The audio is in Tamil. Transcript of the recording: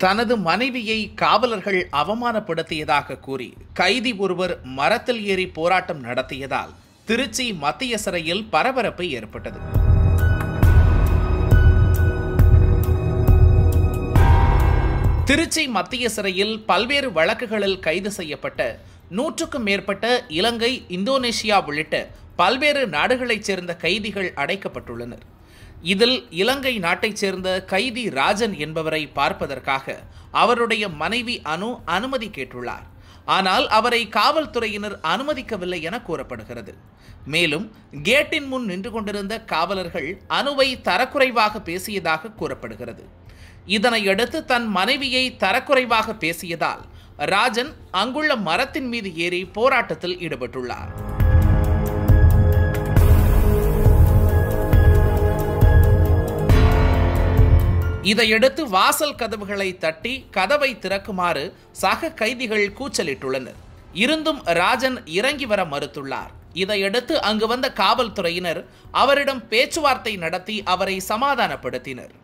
தனது மனைவியை காவலர்கள் அவமானப்படுத்தியதாக கூறி கைதி ஒருவர் மரத்தில் ஏறி போராட்டம் நடத்தியதால் திருச்சி மத்திய சிறையில் பரபரப்பு ஏற்பட்டது திருச்சி மத்திய சிறையில் பல்வேறு வழக்குகளில் கைது செய்யப்பட்ட நூற்றுக்கும் மேற்பட்ட இலங்கை இந்தோனேஷியா உள்ளிட்ட பல்வேறு நாடுகளைச் சேர்ந்த கைதிகள் அடைக்கப்பட்டுள்ளனர் இதில் இலங்கை நாட்டைச் சேர்ந்த கைதி ராஜன் என்பவரை பார்ப்பதற்காக அவருடைய மனைவி அனு அனுமதி கேட்டுள்ளார் ஆனால் அவரை காவல்துறையினர் அனுமதிக்கவில்லை என கூறப்படுகிறது மேலும் கேட்டின் முன் நின்று கொண்டிருந்த காவலர்கள் அணுவை தரக்குறைவாக பேசியதாக கூறப்படுகிறது இதனையடுத்து தன் மனைவியை தரக்குறைவாக பேசியதால் ராஜன் அங்குள்ள மரத்தின் மீது ஏறி போராட்டத்தில் ஈடுபட்டுள்ளார் இதையடுத்து வாசல் கதவுகளை தட்டி கதவை திறக்குமாறு சக கைதிகள் கூச்சலிட்டுள்ளனர் இருந்தும் ராஜன் இறங்கி வர மறுத்துள்ளார் இதையடுத்து அங்கு வந்த காவல்துறையினர் அவரிடம் பேச்சுவார்த்தை நடத்தி அவரை சமாதானப்படுத்தினர்